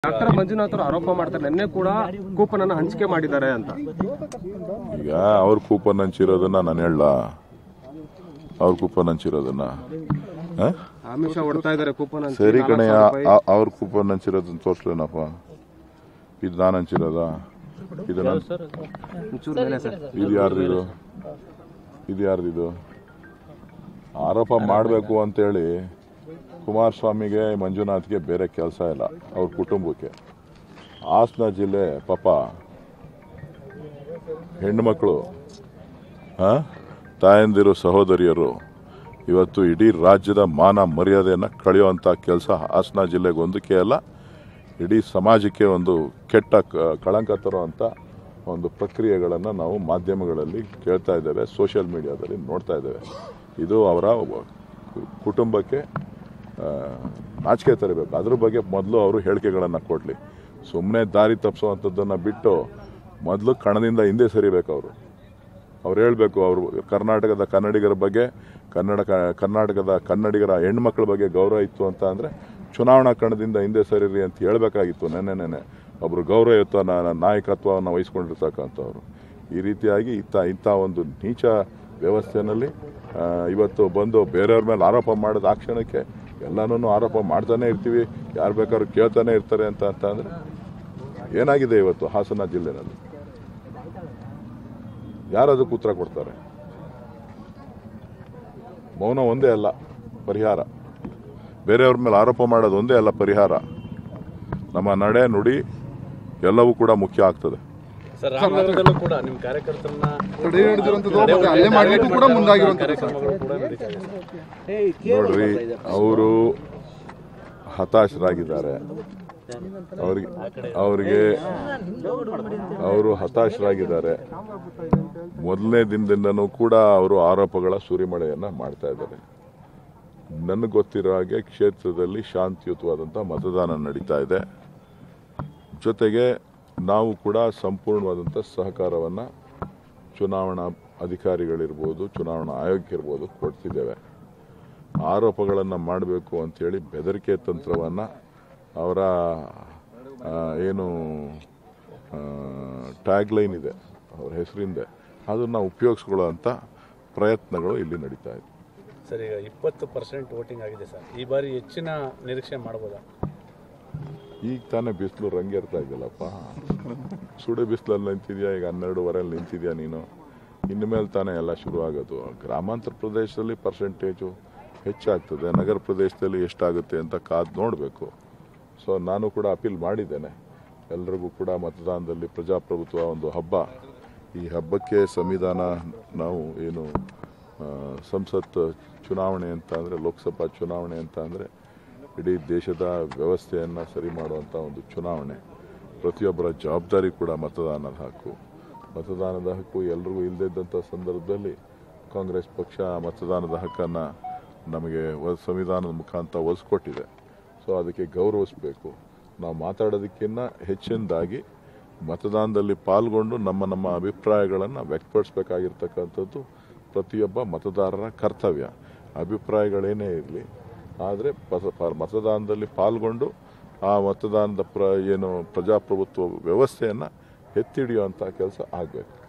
Doctor Manjunath ಅವರು ಆರೋಪ ಮಾಡ್ತಾರೆ ನಿನ್ನೆ ಕೂಡ ಕೂಪನ್ ಅನ್ನು ಹಂಚಿಕೆ ಮಾಡಿದ್ದಾರೆ ಅಂತ ಈಗ ಅವ್ರ ಕೂಪನ್ ಹಂಚಿರೋದನ್ನ ನಾನು ಹೇಳ ಅವ್ರ ಕೂಪನ್ ಹಂಚಿರೋದನ್ನ ಹ? ಆಮಿಷ ಹೊಡ್ತಾ ಇದ್ದಾರೆ ಕೂಪನ್ ಅಂತ ಸರಿ ಕಣಯ್ಯ ಆ- ಅವ್ರ ಕೂಪನ್ ಹಂಚಿರೋದನ್ನ ತೋರ್ಸ್ಲೇನಪ್ಪ ಇದು ನಾನು ಹಂಚಿರೋದ ಇದು ನನ್- ಒಂಚೂರು ಮೇಲೆ ಸರ್ ಇದು ಯಾರ್ದಿದು ಇದು ಯಾರ್ದಿದು ಆರೋಪ ಮಾಡಬೇಕು ಅಂತೇಳಿ ಕುಮಾರಸ್ವಾಮಿಗೆ ಮಂಜುನಾಥ್ಗೆ ಬೇರೆ ಕೆಲಸ ಇಲ್ಲ ಅವ್ರ ಕುಟುಂಬಕ್ಕೆ ಹಾಸನ ಜಿಲ್ಲೆ ಪಾಪ ಹೆಣ್ಮಕ್ಳು ಆ? ತಾಯಂದಿರು ಸಹೋದರಿಯರು ಇವತ್ತು ಇಡೀ ರಾಜ್ಯದ ಮಾನ ಮರ್ಯಾದೆಯನ್ನು ಕಳೆಯುವಂಥ ಕೆಲಸ ಹಾಸನ ಜಿಲ್ಲೆಗೆ ಒಂದಕ್ಕೆ ಅಲ್ಲ ಇಡೀ ಸಮಾಜಕ್ಕೆ ಒಂದು ಕೆಟ್ಟ ಕ- ಕಳಂಕ ತರುವಂಥ ಒಂದು ಪ್ರಕ್ರಿಯೆಗಳನ್ನು ನಾವು ಮಾಧ್ಯಮಗಳಲ್ಲಿ ಕೇಳ್ತಾ ಇದ್ದೇವೆ ಸೋಷಿಯಲ್ ಮೀಡಿಯಾದಲ್ಲಿ ನೋಡ್ತಾ ಇದ್ದೇವೆ ಇದು ಅವರ ಒಬ್ಬ ಕುಟುಂಬಕ್ಕೆ ಆ, ನಾಚಿಕೆ ತರಬೇಕು ಅದ್ರ ಬಗ್ಗೆ ಮೊದಲು ಅವರು ಹೇಳಿಕೆಗಳನ್ನು ಕೊಡಲಿ ಸುಮ್ಮನೆ ದಾರಿ ತಪ್ಪಿಸುವಂಥದ್ದನ್ನು ಬಿಟ್ಟು ಮೊದಲು ಕಣದಿಂದ ಹಿಂದೆ ಸರಿಬೇಕು ಅವರು ಅವ್ರು ಹೇಳಬೇಕು ಅವರು ಕರ್ನಾಟಕದ ಕನ್ನಡಿಗರ ಬಗ್ಗೆ ಕನ್ನಡ ಕರ್ನಾಟಕದ ಕನ್ನಡಿಗರ ಹೆಣ್ಮಕ್ಳ ಬಗ್ಗೆ ಗೌರವ ಇತ್ತು ಅಂತ ಅಂದರೆ ಚುನಾವಣಾ ಕಣದಿಂದ ಹಿಂದೆ ಸರಿರಿ ಅಂತ ಹೇಳಬೇಕಾಗಿತ್ತು ನೆನೆ ನೆನೆ ಒಬ್ಬರು ಗೌರವಯುತ ನ- ನಾಯಕತ್ವವನ್ನು ವಹಿಸ್ಕೊಂಡಿರ್ತಕ್ಕಂಥವ್ರು ಈ ರೀತಿಯಾಗಿ ಇತ್ತ ಇಂಥ ಒಂದು ನೀಚ ವ್ಯವಸ್ಥೆಯಲ್ಲಿ ಆ, ಇವತ್ತು ಬಂದು ಬೇರೆಯವ್ರ ಮೇಲೆ ಆರೋಪ ಮಾಡೋದು ಆ ಕ್ಷಣಕ್ಕೆ ಎಲ್ಲನೂ ಆರೋಪ ಮಾಡ್ತಾನೆ ಇರ್ತೀವಿ ಯಾರು ಬೇಕಾದ್ರೂ ಕೇಳ್ತಾನೆ ಇರ್ತಾರೆ ಅಂತ ಅಂತ ಅಂದರೆ ಏನಾಗಿದೆ ಇವತ್ತು ಹಾಸನ ಜಿಲ್ಲೆನಲ್ಲಿ ಯಾರು ಅದಕ್ಕೆ ಉತ್ತರ ಕೊಡ್ತಾರೆ ಮೌನ ಒಂದೇ ಅಲ್ಲ ಪರಿಹಾರ ಬೇರೆಯವ್ರ ಮೇಲೆ ಆರೋಪ ಮಾಡೋದು ಒಂದೇ ಅಲ್ಲ ಪರಿಹಾರ ನಮ್ಮ ನಡೆ ನುಡಿ ಎಲ್ಲವೂ ಕೂಡ ಮುಖ್ಯ ಆಗ್ತದೆ ಸರ್ ರಾಮನಗರದಲ್ಲೂ ಕೂಡ ನಿಮ್ಮ ಕಾರ್ಯಕರ್ತರನ್ನ ತಡೆ ಹಿಡಿದಿರುವಂಥದ್ದು ಮತ್ತೆ ಹಲ್ಲೆ ಮಾಡಲಿಕ್ಕೂ ಕೂಡ ಮುಂದಾಗಿರುವಂಥದ್ದು ಕಾರ್ಯಕ್ರಮಗಳು ಕೂಡ ನಡೀತಾ ಇದೆ ನೋಡ್ರಿ ಅವರು ಹತಾಶರಾಗಿದ್ದಾರೆ ಅವ್ರಿಗೆ ಅವರಿಗೆ ಅವರು ಹತಾಶರಾಗಿದ್ದಾರೆ ಮೊದಲನೇ ದಿನದಿಂದನೂ ಕೂಡ ಅವರು ಆರೋಪಗಳ ಸುರಿಮಳೆಯನ್ನ ಮಾಡ್ತಾ ಇದ್ದಾರೆ ನನಗೆ ಗೊತ್ತಿರೋ ಹಾಗೆ ಕ್ಷೇತ್ರದಲ್ಲಿ ಶಾಂತಿಯುತವಾದಂಥ ಮತದಾನ ನಡೀತಾ ಇದೆ ಜೊತೆಗೆ ನಾವು ಕೂಡ ಸಂಪೂರ್ಣವಾದಂಥ ಸಹಕಾರವನ್ನು ಚುನಾವಣಾ ಅಧಿಕಾರಿಗಳಿರ್ಬೋದು ಚುನಾವಣಾ ಆಯೋಗಕ್ಕಿರ್ಬೋದು ಕೊಡ್ತಿದ್ದೇವೆ ಆರೋಪಗಳನ್ನು ಮಾಡಬೇಕು ಅಂಥೇಳಿ ಬೆದರಿಕೆ ತಂತ್ರವನ್ನು ಅವರ ಆ, ಏನು ಟ್ಯಾಗ್ಲೈನ್ ಇದೆ ಅವ್ರ ಹೆಸರಿಂದೆ ಅದನ್ನು ಉಪಯೋಗಿಸ್ಕೊಳ್ಳೋಂಥ ಪ್ರಯತ್ನಗಳು ಇಲ್ಲಿ ನಡೀತಾ ಇದೆ ಸರ್ ಈಗ ಇಪ್ಪತ್ತು ಪರ್ಸೆಂಟ್ ವೋಟಿಂಗ್ ಆಗಿದೆ ಸರ್ ಈ ಬಾರಿ ಹೆಚ್ಚಿನ ನಿರೀಕ್ಷೆ ಮಾಡ್ಬೋದಾ ಈಗ ತಾನೇ ಬಿಸಿಲು ರಂಗೇರ್ತಾ ಇದೆಯಲ್ಲಪ್ಪ ಸುಡು ಬಿಸಿಲಲ್ಲಿ ನಿಂತಿದ್ಯಾ ಈಗ ಹನ್ನೆರಡುವರೆಯಲ್ಲಿ ನಿಂತಿದ್ಯಾ ನೀನು ಇನ್ನು ಮೇಲೆ ತಾನೇ ಎಲ್ಲ ಶುರು ಆಗೋದು ಗ್ರಾಮಾಂತರ ಪ್ರದೇಶದಲ್ಲಿ ಪರ್ಸೆಂಟೇಜು ಹೆಚ್ಚಾಗ್ತದೆ ನಗರ ಪ್ರದೇಶದಲ್ಲಿ ಎಷ್ಟಾಗುತ್ತೆ ಅಂತ ಕಾದು ನೋಡಬೇಕು ಸೊ ನಾನು ಕೂಡ ಅಪೀಲ್ ಮಾಡಿದ್ದೇನೆ ಎಲ್ರಿಗೂ ಕೂಡ ಮತದಾನದಲ್ಲಿ ಪ್ರಜಾಪ್ರಭುತ್ವ ಒಂದು ಹಬ್ಬ ಈ ಹಬ್ಬಕ್ಕೆ ಸಂವಿಧಾನ ನಾವು ಏನು ಆ, ಸಂಸತ್ ಚುನಾವಣೆ ಅಂತ ಅಂದರೆ ಲೋಕಸಭಾ ಚುನಾವಣೆ ಅಂತ ಅಂದರೆ ಇಡೀ ದೇಶದ ವ್ಯವಸ್ಥೆಯನ್ನು ಸರಿ ಮಾಡುವಂಥ ಒಂದು ಚುನಾವಣೆ ಪ್ರತಿಯೊಬ್ಬರ ಜವಾಬ್ದಾರಿ ಕೂಡ ಮತದಾನದ ಹಕ್ಕು ಮತದಾನದ ಹಕ್ಕು ಎಲ್ರಿಗೂ ಇಲ್ಲದಿದ್ದಂಥ ಸಂದರ್ಭದಲ್ಲಿ ಕಾಂಗ್ರೆಸ್ ಪಕ್ಷ ಮತದಾನದ ಹಕ್ಕನ್ನು ನಮಗೆ ವ- ಸಂವಿಧಾನದ ಮುಖಾಂತರ ಒಲಿಸ್ಕೊಟ್ಟಿದೆ ಸೊ ಅದಕ್ಕೆ ಗೌರವಿಸಬೇಕು ನಾವು ಮಾತಾಡೋದಕ್ಕಿಂತ ಹೆಚ್ಚಿನದಾಗಿ ಮತದಾನದಲ್ಲಿ ಪಾಲ್ಗೊಂಡು ನಮ್ಮ ನಮ್ಮ ಅಭಿಪ್ರಾಯಗಳನ್ನು ವ್ಯಕ್ತಪಡಿಸಬೇಕಾಗಿರ್ತಕ್ಕಂಥದ್ದು ಪ್ರತಿಯೊಬ್ಬ ಮತದಾರರ ಕರ್ತವ್ಯ ಅಭಿಪ್ರಾಯಗಳೇನೇ ಇರಲಿ ಆದರೆ ಮತದಾನದಲ್ಲಿ ಪಾಲ್ಗೊಂಡು ಆ ಮತದಾನದ ಪ್ರ ಏನು ಪ್ರಜಾಪ್ರಭುತ್ವ ವ್ಯವಸ್ಥೆಯನ್ನು ಎತ್ತಿಡಿಯುವಂಥ ಕೆಲಸ ಆಗಬೇಕು